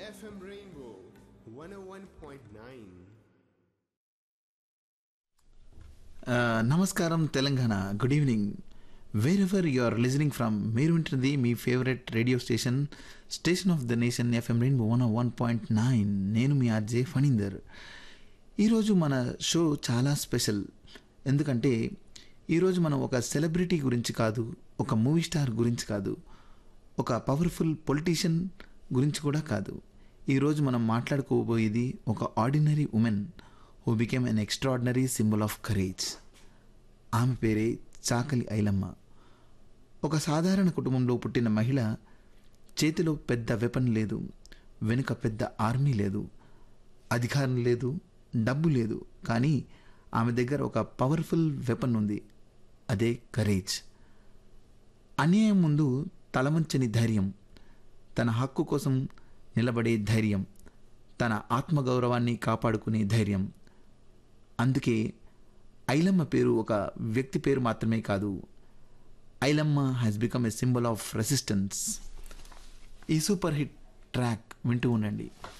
FM Rainbow 101.9. ఆ, నమస్కారం Telangana good evening wherever you are listening from మీరు వింటుంది మీ favourite radio station station of the nation FM rainbow one one point nine నేను మీ RJ Phanindar ఈరోజు మన షో చాలా స్పెషల్ ఎందుకంటే ఈరోజు మనం ఒక సెలబ్రిటీ గురించి కాదు ఒక మూవీ స్టార్ గురించి కాదు ఒక పవర్ఫుల్ పొలిటీషియన్ గురించి కూడా కాదు ఈరోజు మనం మాట్లాడుకోబోయేది ఒక ordinary women who became an extraordinary symbol of courage ఆమె పేరే చాకలి ఐలమ్మ ఒక సాధారణ కుటుంబంలో పుట్టిన మహిళ చేతిలో పెద్ద వెపన్ లేదు వెనుక పెద్ద ఆర్మీ లేదు అధికారం లేదు డబ్బు లేదు కానీ ఆమె దగ్గర ఒక పవర్ఫుల్ వెపన్ ఉంది అదే కరేజ్ అన్యాయం ముందు తలవంచని ధైర్యం తన హక్కు కోసం నిలబడే ధైర్యం తన ఆత్మగౌరవాన్ని కాపాడుకునే ధైర్యం అందుకే ఐలమ్మ పేరు ఒక వ్యక్తి పేరు మాత్రమే కాదు Ailamma has become a symbol of resistance ఈ సూపర్ హిట్ ట్రాక్ వింటూ ఉండండి